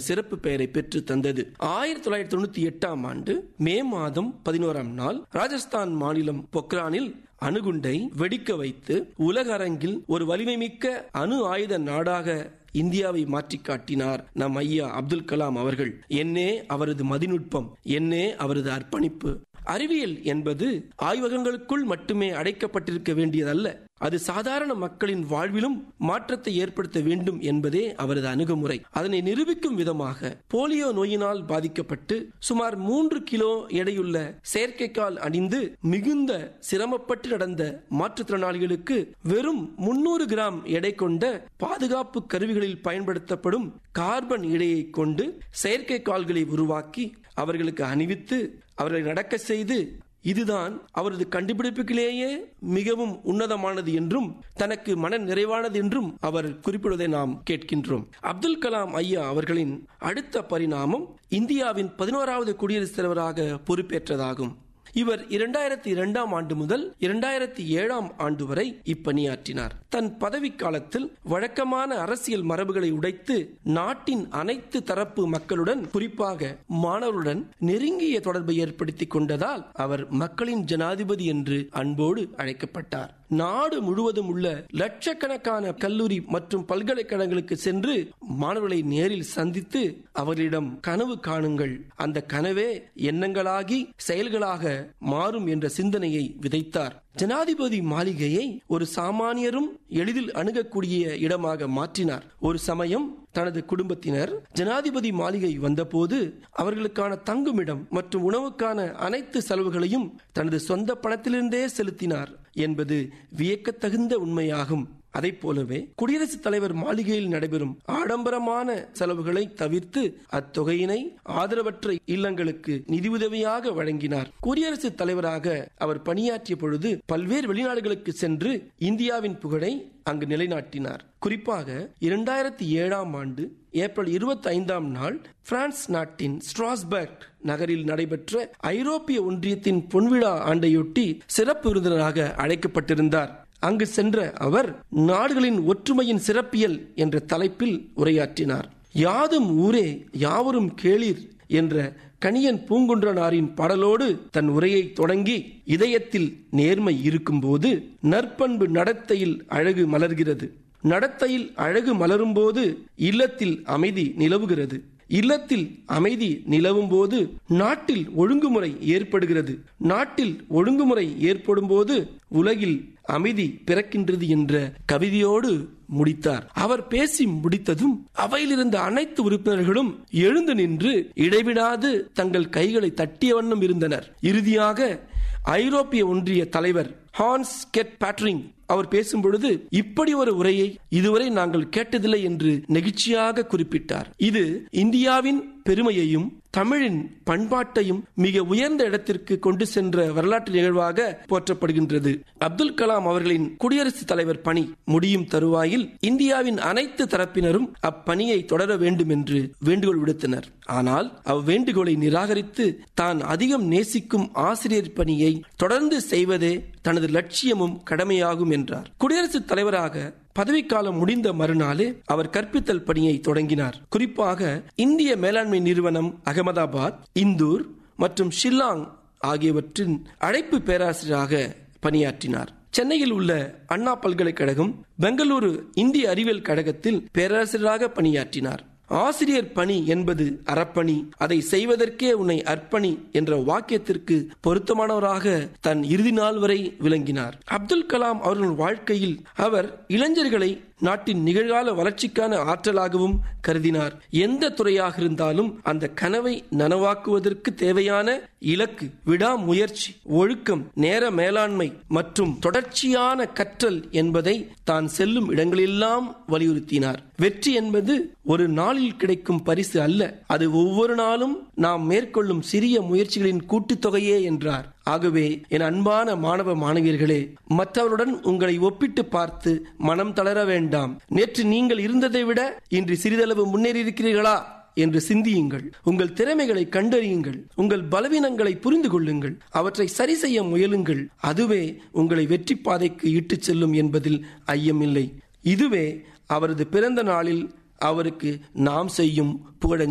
சிறப்பு பெயரை பெற்று தந்தது ஆயிரத்தி தொள்ளாயிரத்தி தொண்ணூத்தி எட்டாம் ஆண்டு மே மாதம் பதினோராம் நாள் ராஜஸ்தான் மாநிலம் பொக்ரானில் அணுகுண்டை வெடிக்க வைத்து உலக அரங்கில் ஒரு வலிமை மிக்க அணு ஆயுத நாடாக இந்தியாவை மாற்றி காட்டினார் நம் ஐயா அப்துல் கலாம் அவர்கள் என்னே அவரது மதிநுட்பம் என்னே அவரது அர்ப்பணிப்பு அறிவியல் என்பது ஆய்வகங்களுக்குள் மட்டுமே அடைக்கப்பட்டிருக்க வேண்டியதல்ல அது சாதாரண மக்களின் வாழ்விலும் மாற்றத்தை ஏற்படுத்த வேண்டும் என்பதே அவரது அணுகுமுறை அதனை நிரூபிக்கும் விதமாக போலியோ நோயினால் பாதிக்கப்பட்டு சுமார் மூன்று கிலோ எடையுள்ள செயற்கைக்கால் அணிந்து மிகுந்த சிரமப்பட்டு நடந்த மாற்றுத்திறனாளிகளுக்கு வெறும் முன்னூறு கிராம் எடை கொண்ட பாதுகாப்பு கருவிகளில் பயன்படுத்தப்படும் கார்பன் இடையை கொண்டு செயற்கை கால்களை உருவாக்கி அவர்களுக்கு அணிவித்து அவர்களை நடக்க செய்து இதுதான் அவரது கண்டுபிடிப்புகளிலேயே மிகவும் உன்னதமானது என்றும் தனக்கு மன நிறைவானது என்றும் அவர் குறிப்பிடுவதை நாம் கேட்கின்றோம் அப்துல் கலாம் ஐயா அவர்களின் அடுத்த பரிணாமம் இந்தியாவின் பதினோராவது குடியரசுத் தலைவராக பொறுப்பேற்றதாகும் இவர் இரண்டாயிரத்தி இரண்டாம் ஆண்டு முதல் இரண்டாயிரத்தி ஏழாம் ஆண்டு வரை இப்பணியாற்றினார் தன் பதவி காலத்தில் வழக்கமான அரசியல் மரபுகளை உடைத்து நாட்டின் அனைத்து தரப்பு மக்களுடன் குறிப்பாக மாணவருடன் நெருங்கிய தொடர்பை ஏற்படுத்திக் கொண்டதால் அவர் மக்களின் ஜனாதிபதி என்று அன்போடு அழைக்கப்பட்டார் நாடு முழுவதும் உள்ள லட்சக்கணக்கான கல்லூரி மற்றும் பல்கலைக்கழகங்களுக்கு சென்று மாணவர்களை நேரில் சந்தித்து அவர்களிடம் கனவு காணுங்கள் அந்த கனவே எண்ணங்களாகி செயல்களாக மாறும் என்ற சிந்தனையை விதைத்தார் ஜனாதிபதி மாளிகையை ஒரு சாமானியரும் எளிதில் அணுகக்கூடிய இடமாக மாற்றினார் ஒரு சமயம் தனது குடும்பத்தினர் ஜனாதிபதி மாளிகை வந்தபோது அவர்களுக்கான தங்குமிடம் மற்றும் உணவுக்கான அனைத்து செலவுகளையும் தனது சொந்த பணத்திலிருந்தே செலுத்தினார் என்பது வியக்கத்தகுந்த உண்மையாகும் அதை போலவே குடியரசுத் தலைவர் மாளிகையில் நடைபெறும் ஆடம்பரமான செலவுகளை தவிர்த்து அத்தொகையினை ஆதரவற்ற இல்லங்களுக்கு நிதியுதவியாக வழங்கினார் குடியரசுத் தலைவராக அவர் பணியாற்றிய பொழுது பல்வேறு வெளிநாடுகளுக்கு சென்று இந்தியாவின் புகழை அங்கு நிலைநாட்டினார் குறிப்பாக இரண்டாயிரத்தி ஏழாம் ஆண்டு ஏப்ரல் இருபத்தி ஐந்தாம் நாள் பிரான்ஸ் நாட்டின் ஸ்ட்ராஸ்பர்க் நகரில் நடைபெற்ற ஐரோப்பிய ஒன்றியத்தின் பொன்விழா ஆண்டையொட்டி சிறப்பு விருந்தினராக அழைக்கப்பட்டிருந்தார் அங்கு சென்ற அவர் நாடுகளின் ஒற்றுமையின் சிறப்பியல் என்ற தலைப்பில் உரையாற்றினார் யாதும் ஊரே யாவரும் கேளீர் என்ற கணியன் பூங்குன்றனாரின் பாடலோடு தன் உரையை தொடங்கி இதயத்தில் நேர்மை இருக்கும்போது நற்பண்பு நடத்தையில் அழகு மலர்கிறது நடத்தையில் அழகு மலரும்போது இல்லத்தில் அமைதி நிலவுகிறது இல்லத்தில் அமைதி நிலவும் போது நாட்டில் ஒழுங்குமுறை ஏற்படுகிறது நாட்டில் ஒழுங்குமுறை ஏற்படும் போது உலகில் அமைதி பிறக்கின்றது என்ற கவிதையோடு முடித்தார் அவர் பேசி முடித்ததும் அவையில் இருந்த அனைத்து உறுப்பினர்களும் எழுந்து நின்று இடைவிடாது தங்கள் கைகளை தட்டிய வண்ணம் இருந்தனர் இறுதியாக ஐரோப்பிய ஒன்றிய தலைவர் ஹான்ஸ் கெட் பேட்ரிங் அவர் பேசும் பொழுது இப்படி ஒரு உரையை இதுவரை நாங்கள் கேட்டதில்லை என்று நெகிழ்ச்சியாக குறிப்பிட்டார் இது இந்தியாவின் பெருமையையும் தமிழின் பண்பாட்டையும் மிக உயர்ந்த இடத்திற்கு கொண்டு சென்ற வரலாற்று நிகழ்வாக போற்றப்படுகின்றது அப்துல் கலாம் அவர்களின் குடியரசுத் தலைவர் பணி முடியும் தருவாயில் இந்தியாவின் அனைத்து தரப்பினரும் அப்பணியை தொடர வேண்டும் என்று வேண்டுகோள் விடுத்தனர் ஆனால் அவ்வேண்டுகோளை நிராகரித்து தான் அதிகம் நேசிக்கும் ஆசிரியர் பணியை தொடர்ந்து செய்வதே தனது லட்சியமும் கடமையாகும் என்றார் குடியரசுத் தலைவராக பதவிக்காலம் முடிந்த மறுநாளே அவர் கற்பித்தல் பணியை தொடங்கினார் குறிப்பாக இந்திய மேலாண்மை நிறுவனம் அகமதாபாத் இந்தூர் மற்றும் ஷில்லாங் ஆகியவற்றின் அழைப்பு பேராசிரியராக பணியாற்றினார் சென்னையில் உள்ள அண்ணா பல்கலைக்கழகம் பெங்களூரு இந்திய அறிவியல் கழகத்தில் பேராசிரியராக பணியாற்றினார் ஆசிரியர் பணி என்பது அறப்பணி அதை செய்வதற்கே உன்னை அர்ப்பணி என்ற வாக்கியத்திற்கு பொருத்தமானவராக தன் இறுதி நாள் வரை விளங்கினார் அப்துல் கலாம் அவர்கள் வாழ்க்கையில் அவர் இளைஞர்களை நாட்டின் நிகழ்கால வளர்ச்சிக்கான ஆற்றலாகவும் கருதினார் எந்த துறையாக இருந்தாலும் அந்த கனவை நனவாக்குவதற்கு தேவையான இலக்கு விடாமுயற்சி ஒழுக்கம் நேர மேலாண்மை மற்றும் தொடர்ச்சியான கற்றல் என்பதை தான் செல்லும் இடங்களெல்லாம் வலியுறுத்தினார் வெற்றி என்பது ஒரு நாளில் கிடைக்கும் பரிசு அல்ல அது ஒவ்வொரு நாளும் நாம் மேற்கொள்ளும் சிறிய முயற்சிகளின் கூட்டுத்தொகையே என்றார் ஆகவே என் அன்பான மாணவ மாணவியர்களே மற்றவருடன் உங்களை ஒப்பிட்டு பார்த்து மனம் தளர வேண்டாம் நேற்று நீங்கள் இருந்ததை விட இன்று சிறிதளவு முன்னேறியிருக்கிறீர்களா என்று சிந்தியுங்கள் உங்கள் திறமைகளை கண்டறியுங்கள் உங்கள் பலவீனங்களை புரிந்து கொள்ளுங்கள் அவற்றை சரி செய்ய முயலுங்கள் அதுவே உங்களை வெற்றி பாதைக்கு இட்டுச் செல்லும் என்பதில் ஐயமில்லை இதுவே அவரது பிறந்த நாளில் அவருக்கு நாம் செய்யும் புகழ